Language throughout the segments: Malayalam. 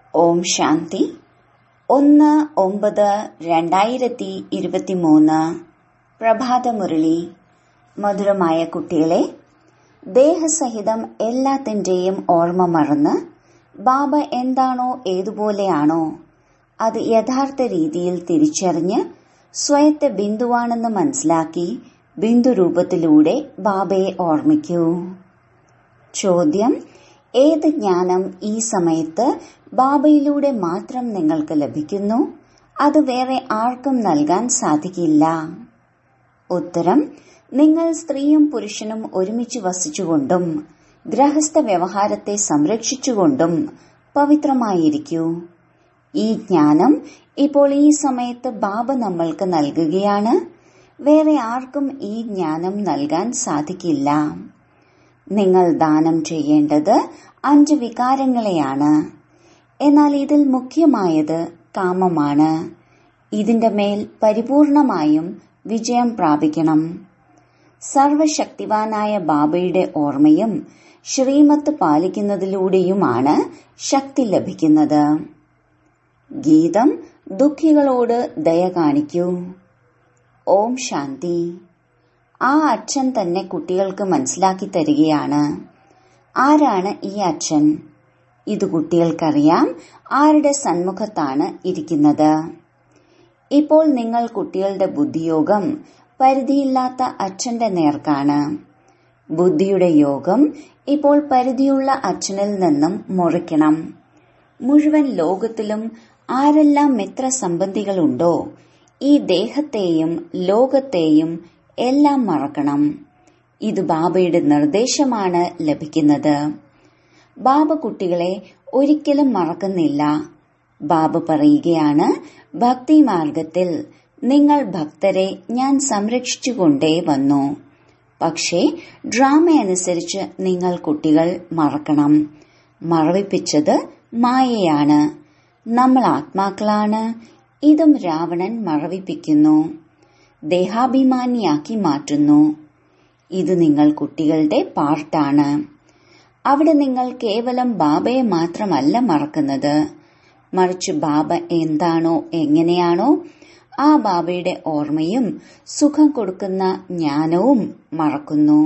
ഓം ശാന്തി ഒന്ന് ഒമ്പത് രണ്ടായിരത്തി ഇരുപത്തിമൂന്ന് പ്രഭാതമുരളി മധുരമായ കുട്ടികളെ ദേഹസഹിതം എല്ലാത്തിന്റെയും ഓർമ്മ മറന്ന് ബാബ എന്താണോ ഏതുപോലെയാണോ അത് യഥാർത്ഥ രീതിയിൽ തിരിച്ചറിഞ്ഞ് സ്വയത്തെ ബിന്ദുവാണെന്ന് മനസ്സിലാക്കി ബിന്ദു രൂപത്തിലൂടെ ബാബയെ ഓർമ്മിക്കൂ ചോദ്യം ഏത് ജ്ഞാനം ഈ സമയത്ത് ബാബയിലൂടെ മാത്രം നിങ്ങൾക്ക് ലഭിക്കുന്നു അത് വേറെ ആർക്കും നൽകാൻ സാധിക്കില്ല ഉത്തരം നിങ്ങൾ സ്ത്രീയും പുരുഷനും ഒരുമിച്ച് വസിച്ചുകൊണ്ടും ഗൃഹസ്ഥ വ്യവഹാരത്തെ സംരക്ഷിച്ചുകൊണ്ടും പവിത്രമായിരിക്കൂ ഈ ജ്ഞാനം ഇപ്പോൾ ഈ സമയത്ത് ബാബ നമ്മൾക്ക് നൽകുകയാണ് വേറെ ആർക്കും ഈ ജ്ഞാനം നൽകാൻ സാധിക്കില്ല നിങ്ങൾ ദാനം ചെയ്യേണ്ടത് അഞ്ച് വികാരങ്ങളെയാണ് എന്നാൽ ഇതിൽ മുഖ്യമായത് കാമമാണ് ഇതിന്റെ മേൽ പരിപൂർണമായും വിജയം പ്രാപിക്കണം സർവശക്തിവാനായ ബാബയുടെ ഓർമ്മയും ശ്രീമത്ത് പാലിക്കുന്നതിലൂടെയുമാണ് ശക്തി ലഭിക്കുന്നത് ഗീതം ദുഃഖികളോട് ദയ കാണിക്കൂ ഓം ശാന്തി ആ അച്ഛൻ തന്നെ കുട്ടികൾക്ക് മനസ്സിലാക്കി തരികയാണ് ആരാണ് ഈ അച്ഛൻ ഇത് കുട്ടികൾക്കറിയാം ആരുടെ സന്മുഖത്താണ് ഇരിക്കുന്നത് ഇപ്പോൾ നിങ്ങൾ കുട്ടികളുടെ ബുദ്ധിയോഗം പരിധിയില്ലാത്ത അച്ഛന്റെ നേർക്കാണ് ബുദ്ധിയുടെ യോഗം ഇപ്പോൾ പരിധിയുള്ള അച്ഛനിൽ നിന്നും മുറിക്കണം മുഴുവൻ ലോകത്തിലും ആരെല്ലാം മിത്രസംബന്ധികളുണ്ടോ ഈ ദേഹത്തെയും ലോകത്തെയും എല്ലാം മറക്കണം ഇത് ബാബയുടെ നിർദ്ദേശമാണ് ലഭിക്കുന്നത് ബാബ കുട്ടികളെ ഒരിക്കലും മറക്കുന്നില്ല ബാബ പറയുകയാണ് ഭക്തി മാർഗത്തിൽ നിങ്ങൾ ഭക്തരെ ഞാൻ സംരക്ഷിച്ചുകൊണ്ടേ വന്നു പക്ഷേ ഡ്രാമ അനുസരിച്ച് നിങ്ങൾ കുട്ടികൾ മറക്കണം മറവിപ്പിച്ചത് മായയാണ് നമ്മൾ ആത്മാക്കളാണ് ഇതും രാവണൻ മറവിപ്പിക്കുന്നു ദേഹാഭിമാനിയാക്കി മാറ്റുന്നു ഇത് നിങ്ങൾ കുട്ടികളുടെ പാർട്ടാണ് അവിടെ നിങ്ങൾ കേവലം ബാബയെ മാത്രമല്ല മറക്കുന്നത് മറിച്ച് ബാബ എന്താണോ എങ്ങനെയാണോ ആ ബാബയുടെ ഓർമ്മയും സുഖം കൊടുക്കുന്ന ജ്ഞാനവും മറക്കുന്നു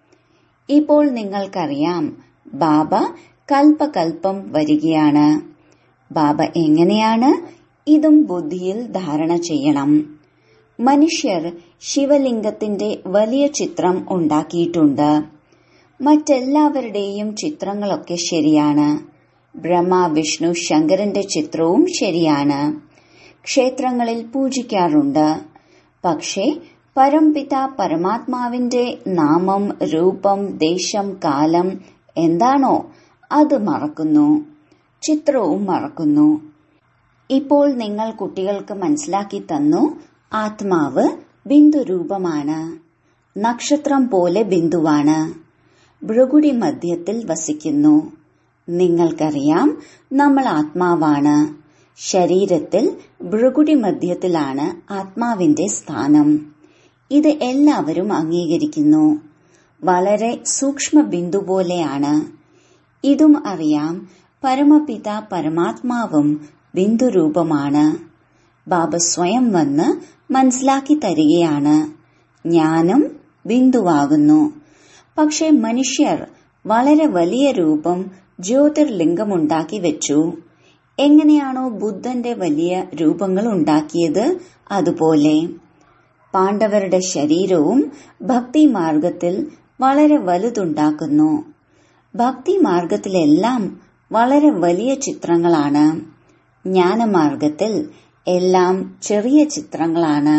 ഇപ്പോൾ നിങ്ങൾക്കറിയാം ബാബ കൽപ്പകൽപ്പം വരികയാണ് ബാബ എങ്ങനെയാണ് ഇതും ബുദ്ധിയിൽ ധാരണ ചെയ്യണം മനുഷ്യർ ശിവലിംഗത്തിന്റെ വലിയ ചിത്രം ഉണ്ടാക്കിയിട്ടുണ്ട് മറ്റെല്ലാവരുടെയും ചിത്രങ്ങളൊക്കെ ശരിയാണ് ബ്രഹ്മ വിഷ്ണു ശങ്കരന്റെ ചിത്രവും ശരിയാണ് ക്ഷേത്രങ്ങളിൽ പൂജിക്കാറുണ്ട് പക്ഷേ പരംപിത പരമാത്മാവിന്റെ നാമം രൂപം ദേശം കാലം എന്താണോ അത് മറക്കുന്നു ചിത്രവും മറക്കുന്നു ഇപ്പോൾ നിങ്ങൾ കുട്ടികൾക്ക് മനസ്സിലാക്കി തന്നു ആത്മാവ് ബിന്ദു രൂപമാണ് നക്ഷത്രം പോലെ ബിന്ദുവാണ് ഭൃഗുടി മധ്യത്തിൽ വസിക്കുന്നു നിങ്ങൾക്കറിയാം നമ്മൾ ആത്മാവാണ് ശരീരത്തിൽ ഭൃഗുടി മധ്യത്തിലാണ് ആത്മാവിന്റെ സ്ഥാനം ഇത് എല്ലാവരും അംഗീകരിക്കുന്നു വളരെ സൂക്ഷ്മ ബിന്ദു പോലെയാണ് ഇതും അറിയാം പരമപിത പരമാത്മാവും ബിന്ദുരൂപമാണ് ബാബ സ്വയം വന്ന് മനസ്സിലാക്കി തരികയാണ് ഞാനും ബിന്ദുവാകുന്നു പക്ഷെ മനുഷ്യർ വളരെ വലിയ രൂപം ജ്യോതിർലിംഗമുണ്ടാക്കി വെച്ചു എങ്ങനെയാണോ ബുദ്ധന്റെ വലിയ രൂപങ്ങൾ ഉണ്ടാക്കിയത് അതുപോലെ പാണ്ഡവരുടെ ശരീരവും ഭക്തി മാർഗത്തിൽ വളരെ വലുതുണ്ടാക്കുന്നു ഭക്തി മാർഗത്തിലെല്ലാം വളരെ വലിയ ചിത്രങ്ങളാണ് ജ്ഞാനമാർഗത്തിൽ എല്ലാം ചെറിയ ചിത്രങ്ങളാണ്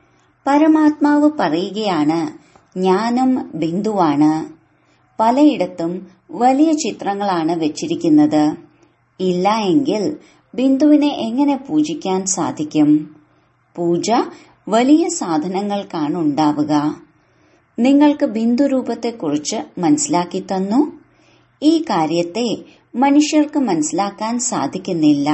പരമാത്മാവ് പറയുകയാണ് ജ്ഞാനം ബിന്ദുവാണ് പലയിടത്തും വലിയ ചിത്രങ്ങളാണ് വെച്ചിരിക്കുന്നത് ഇല്ല എങ്കിൽ ബിന്ദുവിനെ എങ്ങനെ പൂജിക്കാൻ സാധിക്കും പൂജ വലിയ സാധനങ്ങൾക്കാണ് ഉണ്ടാവുക നിങ്ങൾക്ക് ബിന്ദു രൂപത്തെക്കുറിച്ച് മനസ്സിലാക്കി തന്നു ഈ കാര്യത്തെ മനുഷ്യർക്ക് മനസ്സിലാക്കാൻ സാധിക്കുന്നില്ല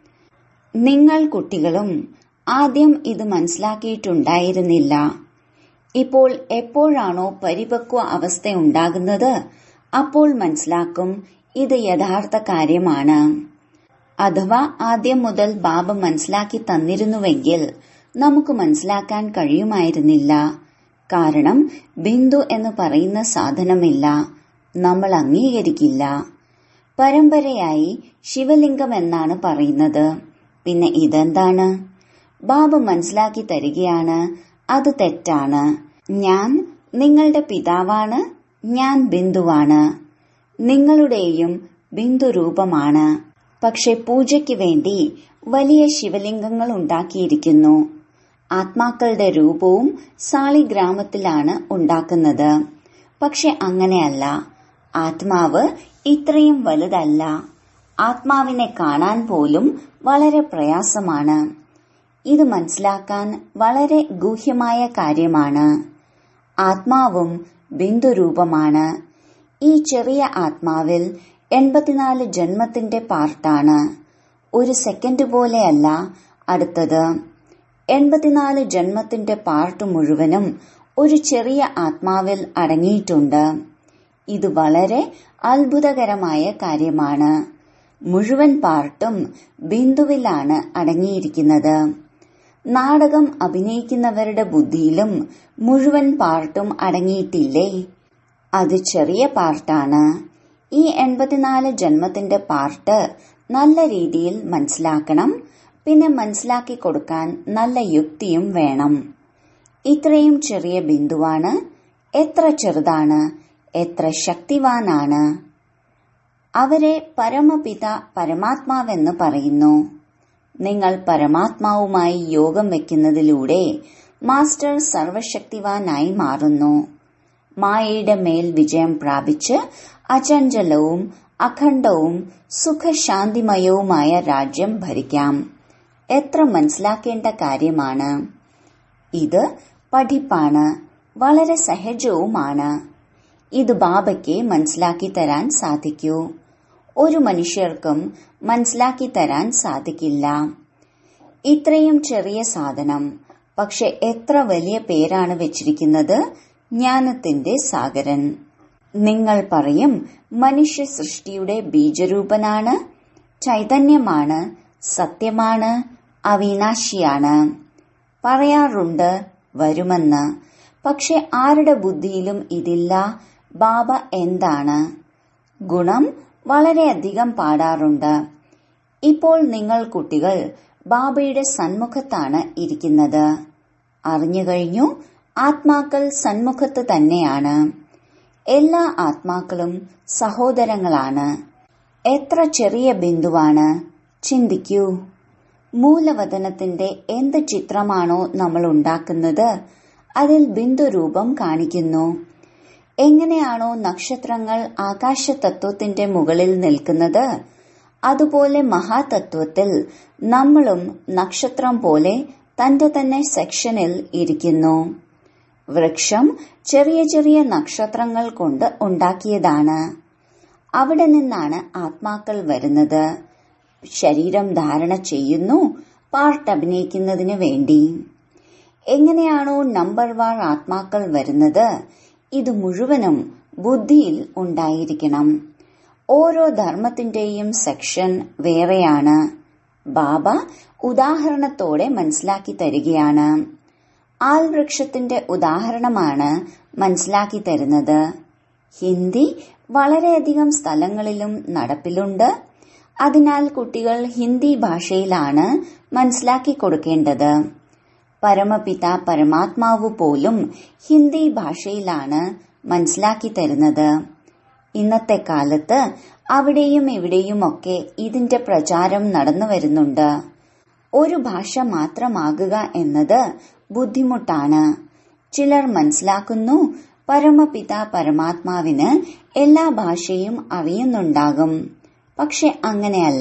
നിങ്ങൾ കുട്ടികളും ആദ്യം ഇത് മനസ്സിലാക്കിയിട്ടുണ്ടായിരുന്നില്ല ഇപ്പോൾ എപ്പോഴാണോ പരിപക്വ അവസ്ഥ ഉണ്ടാകുന്നത് അപ്പോൾ മനസ്സിലാക്കും ഇത് യഥാർത്ഥ കാര്യമാണ് അഥവാ ആദ്യം മുതൽ ബാബ മനസ്സിലാക്കി തന്നിരുന്നുവെങ്കിൽ നമുക്ക് മനസ്സിലാക്കാൻ കഴിയുമായിരുന്നില്ല കാരണം ബിന്ദു എന്ന് പറയുന്ന സാധനമില്ല നമ്മൾ അംഗീകരിക്കില്ല പരമ്പരയായി ശിവലിംഗം എന്നാണ് പറയുന്നത് പിന്നെ ഇതെന്താണ് ബാബ മനസ്സിലാക്കി തരികയാണ് അത് തെറ്റാണ് ഞാൻ നിങ്ങളുടെ പിതാവാണ് ഞാൻ ബിന്ദുവാണ് നിങ്ങളുടെയും ബിന്ദു രൂപമാണ് പക്ഷെ പൂജയ്ക്ക് വേണ്ടി വലിയ ശിവലിംഗങ്ങൾ ഉണ്ടാക്കിയിരിക്കുന്നു ആത്മാക്കളുടെ രൂപവും സാളിഗ്രാമത്തിലാണ് ഉണ്ടാക്കുന്നത് പക്ഷെ അങ്ങനെയല്ല ആത്മാവ് ഇത്രയും വലുതല്ല ആത്മാവിനെ കാണാൻ പോലും വളരെ പ്രയാസമാണ് ഇത് മനസ്സിലാക്കാൻ വളരെ ഗൂഹ്യമായ കാര്യമാണ് ആത്മാവും ബിന്ദുരൂപമാണ് ഈ ചെറിയ ആത്മാവിൽ എൺപത്തിനാല് ജന്മത്തിന്റെ പാർട്ടാണ് ഒരു സെക്കൻഡ് പോലെയല്ല അടുത്തത് എൺപത്തിനാല് ജന്മത്തിന്റെ പാർട്ട് മുഴുവനും ഒരു ചെറിയ ആത്മാവിൽ അടങ്ങിയിട്ടുണ്ട് ഇത് വളരെ അത്ഭുതകരമായ കാര്യമാണ് മുഴുവൻ പാർട്ടും ബിന്ദുവിലാണ് അടങ്ങിയിരിക്കുന്നത് നാടകം അഭിനയിക്കുന്നവരുടെ ബുദ്ധിയിലും മുഴുവൻ പാർട്ടും അടങ്ങിയിട്ടില്ലേ അത് ചെറിയ പാർട്ടാണ് ഈ എൺപത്തിനാല് ജന്മത്തിന്റെ പാർട്ട് നല്ല രീതിയിൽ മനസ്സിലാക്കണം പിന്നെ മനസ്സിലാക്കി കൊടുക്കാൻ നല്ല യുക്തിയും വേണം ഇത്രയും ചെറിയ ബിന്ദുവാണ് എത്ര ചെറുതാണ് എത്ര ശക്തിവാനാണ് അവരെ പരമപിത പരമാത്മാവെന്ന് പറയുന്നു നിങ്ങൾ പരമാത്മാവുമായി യോഗം വെക്കുന്നതിലൂടെ മാസ്റ്റർ സർവശക്തിവാനായി മാറുന്നു മായയുടെ മേൽ വിജയം പ്രാപിച്ച് അചഞ്ചലവും അഖണ്ഡവും സുഖശാന്തിമയവുമായ രാജ്യം ഭരിക്കാം എത്ര മനസ്സിലാക്കേണ്ട കാര്യമാണ് ഇത് പഠിപ്പാണ് വളരെ സഹജവുമാണ് ഇത് ബാബയ്ക്ക് മനസ്സിലാക്കി തരാൻ സാധിക്കൂ ഒരു മനുഷ്യർക്കും മനസ്സിലാക്കി തരാൻ സാധിക്കില്ല ഇത്രയും ചെറിയ സാധനം പക്ഷെ എത്ര വലിയ പേരാണ് വെച്ചിരിക്കുന്നത് ജ്ഞാനത്തിന്റെ സാഗരൻ നിങ്ങൾ പറയും മനുഷ്യ സൃഷ്ടിയുടെ ബീജരൂപനാണ് ചൈതന്യമാണ് സത്യമാണ് അവിനാശിയാണ് പറയാറുണ്ട് വരുമെന്ന് പക്ഷെ ആരുടെ ബുദ്ധിയിലും ഇതില്ല ബാബ എന്താണ് ഗുണം വളരെയധികം പാടാറുണ്ട് ഇപ്പോൾ നിങ്ങൾ കുട്ടികൾ ബാബയുടെ സന്മുഖത്താണ് ഇരിക്കുന്നത് അറിഞ്ഞു കഴിഞ്ഞു ആത്മാക്കൾ സന്മുഖത്ത് തന്നെയാണ് എല്ലാ ആത്മാക്കളും സഹോദരങ്ങളാണ് എത്ര ചെറിയ ബിന്ദുവാണ് ചിന്തിക്കൂ മൂലവതനത്തിന്റെ എന്ത് ചിത്രമാണോ നമ്മൾ ഉണ്ടാക്കുന്നത് അതിൽ ബിന്ദുരൂപം കാണിക്കുന്നു എങ്ങനെയാണോ നക്ഷത്രങ്ങൾ ആകാശതത്വത്തിന്റെ മുകളിൽ നിൽക്കുന്നത് അതുപോലെ മഹാതത്വത്തിൽ നമ്മളും നക്ഷത്രം പോലെ തന്റെ തന്നെ സെക്ഷനിൽ ഇരിക്കുന്നു വൃക്ഷം ചെറിയ ചെറിയ നക്ഷത്രങ്ങൾ കൊണ്ട് ഉണ്ടാക്കിയതാണ് അവിടെ നിന്നാണ് ആത്മാക്കൾ വരുന്നത് ശരീരം ധാരണ ചെയ്യുന്നു പാർട്ട് അഭിനയിക്കുന്നതിന് വേണ്ടി എങ്ങനെയാണോ നമ്പർ വാർ ആത്മാക്കൾ വരുന്നത് ഇത് മുഴുവനും ബുദ്ധിയിൽ ഉണ്ടായിരിക്കണം ഓരോ ധർമ്മത്തിന്റെയും സെക്ഷൻ വേറെയാണ് ബാബ ഉദാഹരണത്തോടെ മനസ്സിലാക്കി തരികയാണ് ആൽവൃക്ഷത്തിന്റെ ഉദാഹരണമാണ് മനസ്സിലാക്കി തരുന്നത് ഹിന്ദി വളരെയധികം സ്ഥലങ്ങളിലും നടപ്പിലുണ്ട് അതിനാൽ കുട്ടികൾ ഹിന്ദി ഭാഷയിലാണ് മനസ്സിലാക്കി കൊടുക്കേണ്ടത് പരമപിത പരമാത്മാവ് പോലും ഹിന്ദി ഭാഷയിലാണ് മനസ്സിലാക്കി തരുന്നത് ഇന്നത്തെ കാലത്ത് അവിടെയും ഇവിടെയുമൊക്കെ ഇതിന്റെ പ്രചാരം നടന്നു വരുന്നുണ്ട് ഒരു ഭാഷ മാത്രമാകുക എന്നത് ബുദ്ധിമുട്ടാണ് ചിലർ മനസ്സിലാക്കുന്നു പരമപിത പരമാത്മാവിന് എല്ലാ ഭാഷയും അറിയുന്നുണ്ടാകും പക്ഷെ അങ്ങനെയല്ല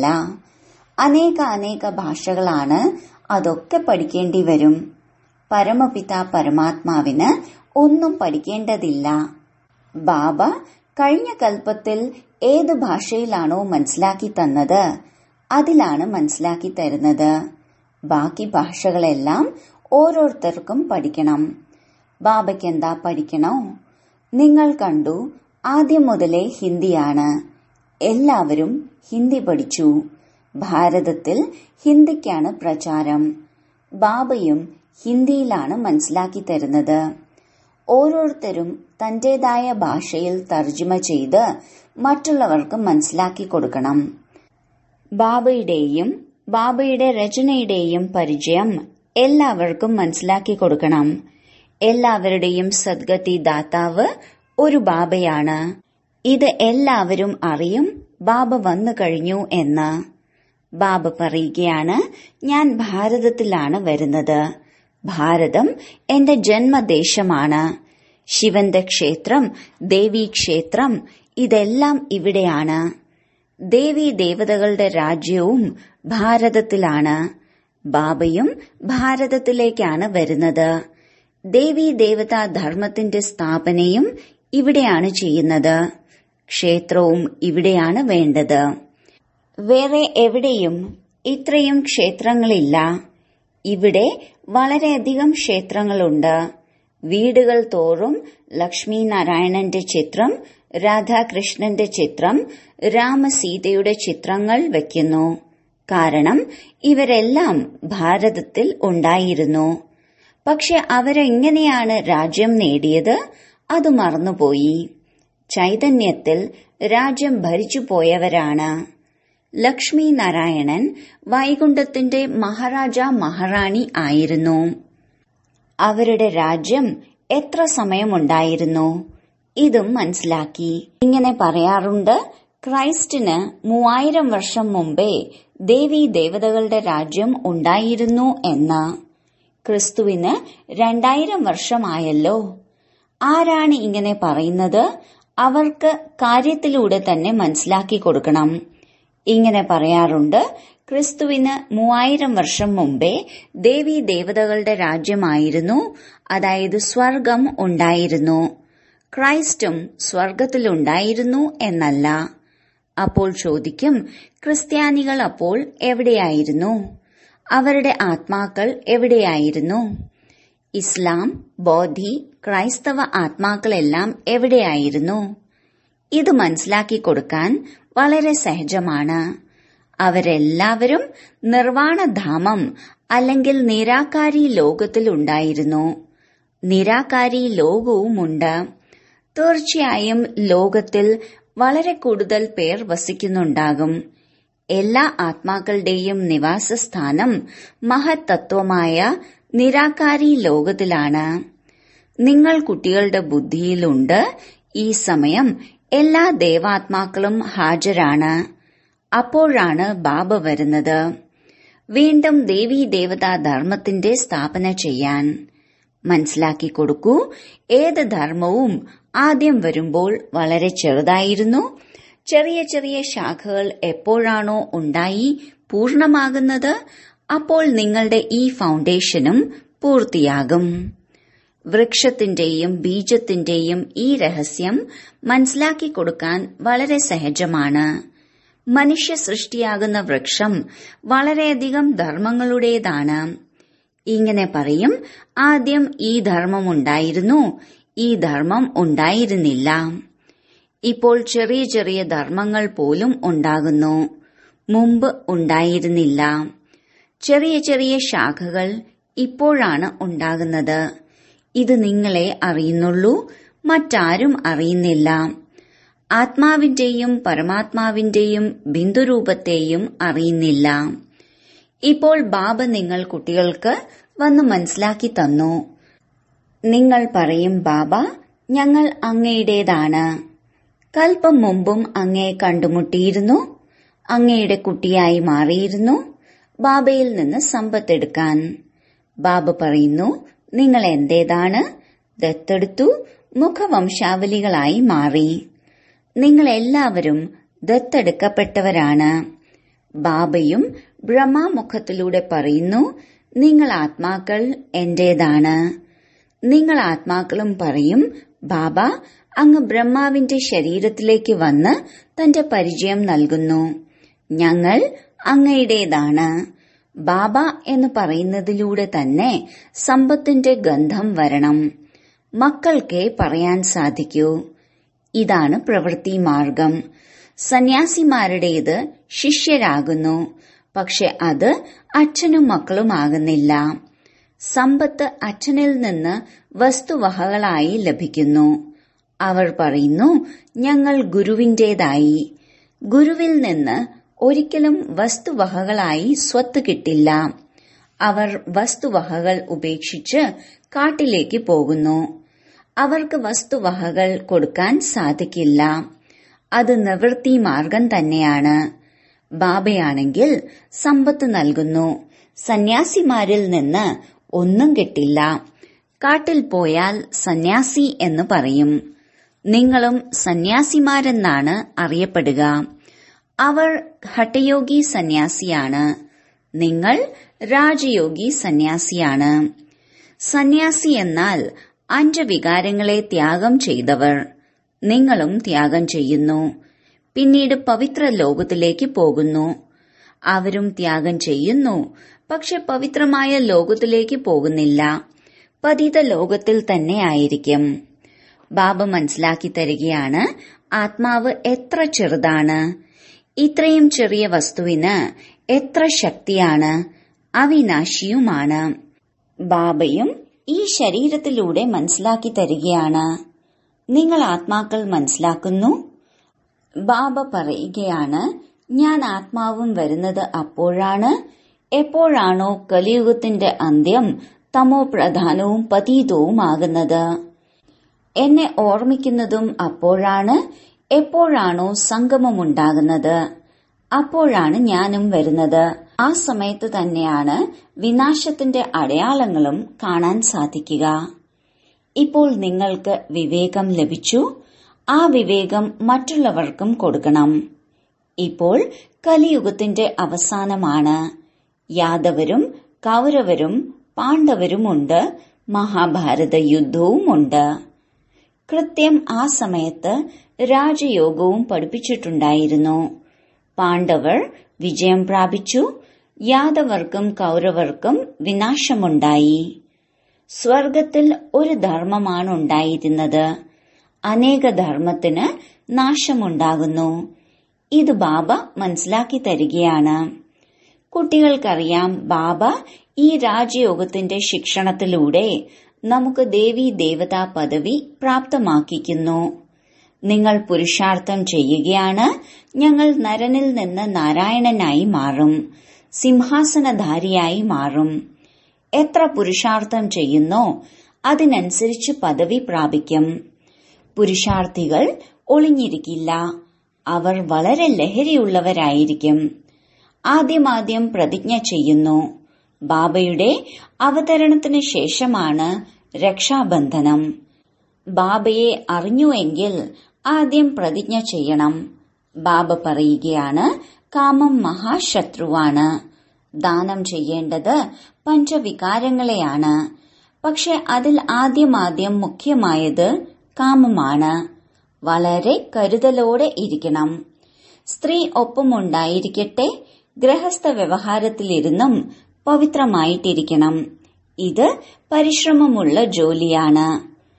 അനേക അനേക ഭാഷകളാണ് അതൊക്കെ പഠിക്കേണ്ടി വരും പരമപിത പരമാത്മാവിന് ഒന്നും പഠിക്കേണ്ടതില്ല ബാബ കഴിഞ്ഞ കൽപ്പത്തിൽ ഏത് ഭാഷയിലാണോ മനസ്സിലാക്കി തന്നത് അതിലാണ് മനസ്സിലാക്കി തരുന്നത് ബാക്കി ഭാഷകളെല്ലാം ഓരോരുത്തർക്കും പഠിക്കണം ബാബയ്ക്ക് എന്താ പഠിക്കണോ നിങ്ങൾ കണ്ടു ആദ്യം മുതലേ ഹിന്ദിയാണ് എല്ലാവരും ഹിന്ദി പഠിച്ചു ഭാരതത്തിൽ ഹിന്ദിക്കാണ് പ്രചാരം ബാബയും ഹിന്ദിയിലാണ് മനസ്സിലാക്കി തരുന്നത് ഓരോരുത്തരും തന്റേതായ ഭാഷയിൽ തർജ്ജിമ ചെയ്ത് മറ്റുള്ളവർക്ക് മനസ്സിലാക്കി കൊടുക്കണം ബാബയുടെയും ബാബയുടെ രചനയുടെയും പരിചയം എല്ലാവർക്കും മനസ്സിലാക്കി കൊടുക്കണം എല്ലാവരുടെയും സദ്ഗതി ദാതാവ് ഒരു ബാബയാണ് ഇത് എല്ലാവരും അറിയും ബാബ വന്നു കഴിഞ്ഞു എന്ന് ബാബ പറയുകയാണ് ഞാൻ ഭാരതത്തിലാണ് വരുന്നത് ഭാരതം എന്റെ ജന്മദേശമാണ് ശിവന്റെ ക്ഷേത്രം ദേവീ ക്ഷേത്രം ഇതെല്ലാം ഇവിടെയാണ് ദേവീ ദേവതകളുടെ രാജ്യവും ഭാരതത്തിലാണ് ബാബയും ഭാരതത്തിലേക്കാണ് വരുന്നത് ദേവീ ദേവതാ ധർമ്മത്തിന്റെ സ്ഥാപനയും ഇവിടെയാണ് ചെയ്യുന്നത് ക്ഷേത്രവും ഇവിടെയാണ് വേണ്ടത് വേറെ എവിടെയും ഇത്രയും ക്ഷേത്രങ്ങളില്ല ഇവിടെ വളരെയധികം ക്ഷേത്രങ്ങളുണ്ട് വീടുകൾ തോറും ലക്ഷ്മി നാരായണന്റെ ചിത്രം രാധാകൃഷ്ണന്റെ ചിത്രം രാമസീതയുടെ ചിത്രങ്ങൾ വയ്ക്കുന്നു കാരണം ഇവരെല്ലാം ഭാരതത്തിൽ ഉണ്ടായിരുന്നു പക്ഷെ അവരെങ്ങനെയാണ് രാജ്യം നേടിയത് അത് മറന്നുപോയി ചൈതന്യത്തിൽ രാജ്യം ഭരിച്ചു പോയവരാണ് ലക്ഷ്മി നാരായണൻ വൈകുണ്ഠത്തിന്റെ മഹാരാജ മഹാറാണി ആയിരുന്നു അവരുടെ രാജ്യം എത്ര സമയമുണ്ടായിരുന്നു ഇതും മനസ്സിലാക്കി ഇങ്ങനെ പറയാറുണ്ട് ക്രൈസ്റ്റിന് മൂവായിരം വർഷം മുമ്പേ ദേവീ ദേവതകളുടെ രാജ്യം ഉണ്ടായിരുന്നു എന്ന് ക്രിസ്തുവിന് രണ്ടായിരം വർഷമായല്ലോ ആരാണ് ഇങ്ങനെ പറയുന്നത് അവർക്ക് കാര്യത്തിലൂടെ തന്നെ മനസ്സിലാക്കി കൊടുക്കണം ഇങ്ങനെ പറയാറുണ്ട് ക്രിസ്തുവിന് മൂവായിരം വർഷം മുമ്പേ ദേവീ ദേവതകളുടെ രാജ്യമായിരുന്നു അതായത് സ്വർഗം ഉണ്ടായിരുന്നു ക്രൈസ്റ്റും സ്വർഗത്തിലുണ്ടായിരുന്നു എന്നല്ല അപ്പോൾ ചോദിക്കും ക്രിസ്ത്യാനികൾ അപ്പോൾ എവിടെയായിരുന്നു അവരുടെ ആത്മാക്കൾ എവിടെയായിരുന്നു ഇസ്ലാം ബോധി ക്രൈസ്തവ ആത്മാക്കളെല്ലാം എവിടെയായിരുന്നു ഇത് മനസ്സിലാക്കി കൊടുക്കാൻ വളരെ സഹജമാണ് അവരെല്ലാവരും നിർവാണധാമം അല്ലെങ്കിൽ നിരാകാരി ലോകത്തിലുണ്ടായിരുന്നു നിരാകാരി ലോകവുമുണ്ട് തീർച്ചയായും ലോകത്തിൽ വളരെ കൂടുതൽ പേർ വസിക്കുന്നുണ്ടാകും എല്ലാ ആത്മാക്കളുടെയും നിവാസസ്ഥാനം മഹത്തത്വമായ നിരാകാരി ലോകത്തിലാണ് നിങ്ങൾ കുട്ടികളുടെ ബുദ്ധിയിലുണ്ട് ഈ സമയം എല്ലാ ദേവാത്മാക്കളും ഹാജരാണ് അപ്പോഴാണ് ബാബ വരുന്നത് വീണ്ടും ദേവീ ദേവതാ ധർമ്മത്തിന്റെ സ്ഥാപന ചെയ്യാൻ മനസ്സിലാക്കി കൊടുക്കൂ ഏത് ധർമ്മവും ആദ്യം വരുമ്പോൾ വളരെ ചെറുതായിരുന്നു ചെറിയ ചെറിയ ശാഖകൾ എപ്പോഴാണോ ഉണ്ടായി പൂർണ്ണമാകുന്നത് അപ്പോൾ നിങ്ങളുടെ ഈ ഫൗണ്ടേഷനും പൂർത്തിയാകും വൃക്ഷത്തിന്റെയും ബീജത്തിന്റെയും ഈ രഹസ്യം മനസ്സിലാക്കി കൊടുക്കാൻ വളരെ സഹജമാണ് മനുഷ്യ സൃഷ്ടിയാകുന്ന വൃക്ഷം വളരെയധികം ധർമ്മങ്ങളുടേതാണ് ഇങ്ങനെ പറയും ആദ്യം ഈ ധർമ്മം ഉണ്ടായിരുന്നു ഈ ധർമ്മം ഉണ്ടായിരുന്നില്ല ഇപ്പോൾ ചെറിയ ചെറിയ ധർമ്മങ്ങൾ പോലും ഉണ്ടാകുന്നു മുമ്പ് ഉണ്ടായിരുന്നില്ല ചെറിയ ചെറിയ ശാഖകൾ ഇപ്പോഴാണ് ഉണ്ടാകുന്നത് ഇത് നിങ്ങളെ അറിയുന്നുള്ളൂ മറ്റാരും അറിയുന്നില്ല ആത്മാവിന്റെയും പരമാത്മാവിന്റെയും ബിന്ദുരൂപത്തെയും അറിയുന്നില്ല ഇപ്പോൾ ബാബ നിങ്ങൾ കുട്ടികൾക്ക് വന്ന് മനസ്സിലാക്കി തന്നു നിങ്ങൾ പറയും ബാബ ഞങ്ങൾ അങ്ങയുടേതാണ് കൽപ്പം മുമ്പും അങ്ങയെ കണ്ടുമുട്ടിയിരുന്നു അങ്ങയുടെ കുട്ടിയായി മാറിയിരുന്നു ബാബയിൽ നിന്ന് സമ്പത്തെടുക്കാൻ ബാബ പറയുന്നു നിങ്ങൾ എന്റേതാണ് ദത്തെടുത്തു മുഖവംശാവലികളായി മാറി നിങ്ങൾ എല്ലാവരും ദത്തെടുക്കപ്പെട്ടവരാണ് ബാബയും ബ്രഹ്മാമുഖത്തിലൂടെ പറയുന്നു നിങ്ങൾ ആത്മാക്കൾ എന്റേതാണ് നിങ്ങൾ ആത്മാക്കളും പറയും ബാബ അങ്ങ് ബ്രഹ്മാവിന്റെ ശരീരത്തിലേക്ക് വന്ന് തന്റെ പരിചയം നൽകുന്നു ഞങ്ങൾ അങ്ങയുടേതാണ് ബാബ എന്ന് പറയുന്നതിലൂടെ തന്നെ സമ്പത്തിന്റെ ഗന്ധം വരണം മക്കൾക്കേ പറയാൻ സാധിക്കൂ ഇതാണ് പ്രവൃത്തി മാർഗം സന്യാസിമാരുടേത് ശിഷ്യരാകുന്നു പക്ഷെ അത് അച്ഛനും മക്കളുമാകുന്നില്ല സമ്പത്ത് അച്ഛനിൽ നിന്ന് വസ്തുവഹകളായി ലഭിക്കുന്നു അവർ പറയുന്നു ഞങ്ങൾ ഗുരുവിന്റേതായി ഗുരുവിൽ നിന്ന് ഒരിക്കലും വസ്തുവഹകളായി സ്വത്ത് കിട്ടില്ല അവർ വസ്തുവഹകൾ ഉപേക്ഷിച്ച് കാട്ടിലേക്ക് പോകുന്നു അവർക്ക് വസ്തുവഹകൾ കൊടുക്കാൻ സാധിക്കില്ല അത് നിവൃത്തി മാർഗം തന്നെയാണ് ബാബയാണെങ്കിൽ സമ്പത്ത് നൽകുന്നു സന്യാസിമാരിൽ നിന്ന് ഒന്നും കിട്ടില്ല കാട്ടിൽ പോയാൽ സന്യാസി എന്ന് പറയും നിങ്ങളും സന്യാസിമാരെന്നാണ് അറിയപ്പെടുക അവർ ഹഠയോഗി സന്യാസിയാണ് നിങ്ങൾ രാജയോഗി സന്യാസിയാണ് സന്യാസി എന്നാൽ അഞ്ച് വികാരങ്ങളെ ത്യാഗം ചെയ്തവർ നിങ്ങളും ത്യാഗം ചെയ്യുന്നു പിന്നീട് പവിത്ര ലോകത്തിലേക്ക് പോകുന്നു അവരും ത്യാഗം ചെയ്യുന്നു പക്ഷെ പവിത്രമായ ലോകത്തിലേക്ക് പോകുന്നില്ല പതിത ലോകത്തിൽ തന്നെ ആയിരിക്കും ബാബ മനസ്സിലാക്കി തരികയാണ് ആത്മാവ് എത്ര ചെറുതാണ് ഇത്രയും ചെറിയ വസ്തുവിന് എത്ര ശക്തിയാണ് അവിനാശിയുമാണ് ബാബയും ഈ ശരീരത്തിലൂടെ മനസ്സിലാക്കി തരികയാണ് നിങ്ങൾ ആത്മാക്കൾ മനസ്സിലാക്കുന്നു ബാബ പറയുകയാണ് ഞാൻ ആത്മാവും വരുന്നത് അപ്പോഴാണ് എപ്പോഴാണോ കലിയുഗത്തിന്റെ അന്ത്യം തമോ പ്രധാനവും പതീതവുമാകുന്നത് എന്നെ ഓർമ്മിക്കുന്നതും അപ്പോഴാണ് എപ്പോഴാണോ സംഗമമുണ്ടാകുന്നത് അപ്പോഴാണ് ഞാനും വരുന്നത് ആ സമയത്ത് തന്നെയാണ് വിനാശത്തിന്റെ അടയാളങ്ങളും കാണാൻ സാധിക്കുക ഇപ്പോൾ നിങ്ങൾക്ക് വിവേകം ലഭിച്ചു ആ വിവേകം മറ്റുള്ളവർക്കും കൊടുക്കണം ഇപ്പോൾ കലിയുഗത്തിന്റെ അവസാനമാണ് യാദവരും കൗരവരും പാണ്ഡവരുമുണ്ട് മഹാഭാരത യുദ്ധവുമുണ്ട് കൃത്യം ആ സമയത്ത് രാജയോഗവും പഠിപ്പിച്ചിട്ടുണ്ടായിരുന്നു പാണ്ഡവർ വിജയം പ്രാപിച്ചു യാദവർക്കും കൗരവർക്കും വിനാശമുണ്ടായി സ്വർഗത്തിൽ ഒരു ധർമ്മമാണ് ഉണ്ടായിരുന്നത് അനേക ധർമ്മത്തിന് നാശമുണ്ടാകുന്നു ഇത് ബാബ മനസ്സിലാക്കി തരികയാണ് കുട്ടികൾക്കറിയാം ബാബ ഈ രാജയോഗത്തിന്റെ ശിക്ഷണത്തിലൂടെ നമുക്ക് ദേവി ദേവതാ പദവി പ്രാപ്തമാക്കിക്കുന്നു നിങ്ങൾ പുരുഷാർത്ഥം ചെയ്യുകയാണ് ഞങ്ങൾ നരനിൽ നിന്ന് നാരായണനായി മാറും സിംഹാസനധാരിയായി മാറും എത്ര പുരുഷാർത്ഥം ചെയ്യുന്നോ അതിനനുസരിച്ച് പദവി പ്രാപിക്കും പുരുഷാർത്ഥികൾ ഒളിഞ്ഞിരിക്കില്ല അവർ വളരെ ലഹരിയുള്ളവരായിരിക്കും ആദ്യമാദ്യം പ്രതിജ്ഞ ചെയ്യുന്നു ബാബയുടെ അവതരണത്തിന് ശേഷമാണ് രക്ഷാബന്ധനം ബാബയെ അറിഞ്ഞുവെങ്കിൽ ആദ്യം പ്രതിജ്ഞ ചെയ്യണം ബാബ പറയുകയാണ് കാമം മഹാശത്രുവാണ് ദാനം ചെയ്യേണ്ടത് പഞ്ചവികാരങ്ങളെയാണ് പക്ഷെ അതിൽ ആദ്യമാദ്യം മുഖ്യമായത് കാമമാണ് വളരെ കരുതലോടെ ഇരിക്കണം സ്ത്രീ ഒപ്പമുണ്ടായിരിക്കട്ടെ ഗൃഹസ്ഥ വ്യവഹാരത്തിലിരുന്നും പവിത്രമായിട്ടിരിക്കണം ഇത് പരിശ്രമമുള്ള ജോലിയാണ്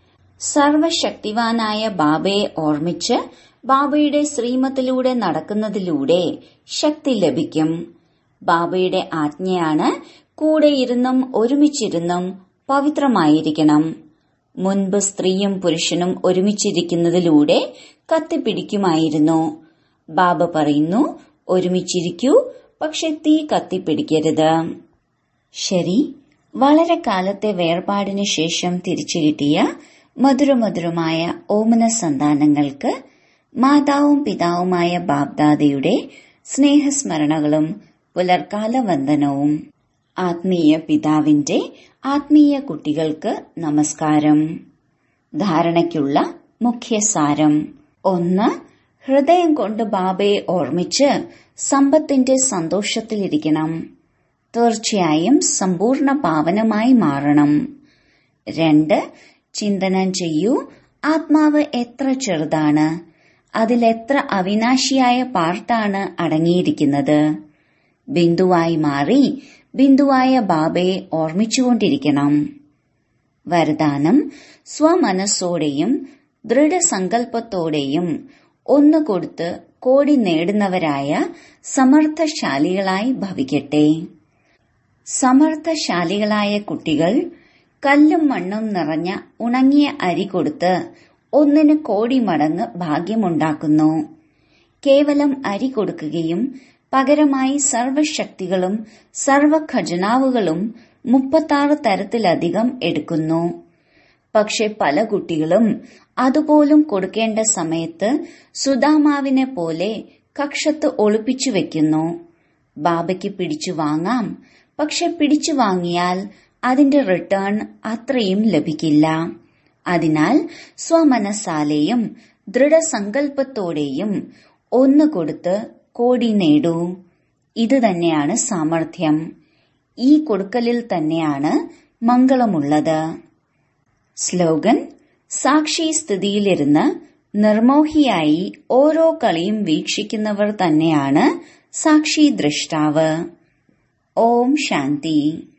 സർവശക്തിവാനായ ബാബയെ ഓർമ്മിച്ച് ബാബയുടെ ശ്രീമത്തിലൂടെ നടക്കുന്നതിലൂടെ ശക്തി ലഭിക്കും ബാബയുടെ ആജ്ഞയാണ് കൂടെയിരുന്നും ഒരുമിച്ചിരുന്നും പവിത്രമായിരിക്കണം മുൻപ് സ്ത്രീയും പുരുഷനും ഒരുമിച്ചിരിക്കുന്നതിലൂടെ കത്തിപ്പിടിക്കുമായിരുന്നു ബാബ പറയുന്നു ഒരുമിച്ചിരിക്കൂ പക്ഷെ തീ കത്തിപ്പിടിക്കരുത് ശരി വളരെ കാലത്തെ വേർപാടിനു ശേഷം തിരിച്ചു കിട്ടിയ മധുരമധുരമായ ഓമന സന്താനങ്ങൾക്ക് മാതാവും പിതാവുമായ ബാബ്ദാദയുടെ സ്നേഹസ്മരണകളും പുലർക്കാല വന്ദനവും ആത്മീയ പിതാവിന്റെ ആത്മീയ കുട്ടികൾക്ക് നമസ്കാരം ധാരണയ്ക്കുള്ള മുഖ്യസാരം ഒന്ന് ഹൃദയം കൊണ്ട് ബാബയെ ഓർമ്മിച്ച് സമ്പത്തിന്റെ സന്തോഷത്തിലിരിക്കണം തീർച്ചയായും സമ്പൂർണ്ണ പാവനമായി മാറണം രണ്ട് ചിന്തനം ചെയ്യൂ ആത്മാവ് എത്ര ചെറുതാണ് അതിലെത്ര അവിനാശിയായ പാർട്ടാണ് അടങ്ങിയിരിക്കുന്നത് ബിന്ദുവായി മാറി ബിന്ദുവായ ബാബയെ ഓർമ്മിച്ചുകൊണ്ടിരിക്കണം വരദാനം സ്വമനസ്സോടെയും ദൃഢസങ്കല്പത്തോടെയും ഒന്ന് കൊടുത്ത് കോടി നേടുന്നവരായ സമർത്ഥശാലികളായി ഭവിക്കട്ടെ സമർത്ഥശാലികളായ കുട്ടികൾ കല്ലും മണ്ണും നിറഞ്ഞ ഉണങ്ങിയ അരി കൊടുത്ത് ഒന്നിന് കോടി മടങ്ങ് ഭാഗ്യമുണ്ടാക്കുന്നു കേവലം അരി കൊടുക്കുകയും പകരമായി സർവശക്തികളും സർവ ഖജനാവുകളും മുപ്പത്താറ് തരത്തിലധികം എടുക്കുന്നു പക്ഷെ പല കുട്ടികളും അതുപോലും കൊടുക്കേണ്ട സമയത്ത് സുദാമാവിനെ പോലെ കക്ഷത്ത് ഒളിപ്പിച്ചു വെക്കുന്നു ബാബയ്ക്ക് പിടിച്ചു വാങ്ങാം പക്ഷെ പിടിച്ചു വാങ്ങിയാൽ അതിന്റെ റിട്ടേൺ അത്രയും ലഭിക്കില്ല അതിനാൽ സ്വമനസാലെയും ദൃഢസങ്കല്പത്തോടെയും ഒന്ന് കൊടുത്ത് കോടി നേടൂ ഇത് തന്നെയാണ് സാമർഥ്യം ഈ കൊടുക്കലിൽ തന്നെയാണ് മംഗളമുള്ളത് സ്ലോഗൻ സാക്ഷി സ്ഥിതിയിലിരുന്ന് നിർമോഹിയായി ഓരോ കളിയും വീക്ഷിക്കുന്നവർ തന്നെയാണ് സാക്ഷി ദ്രഷ്ടാവ് ഓം ശാന്തി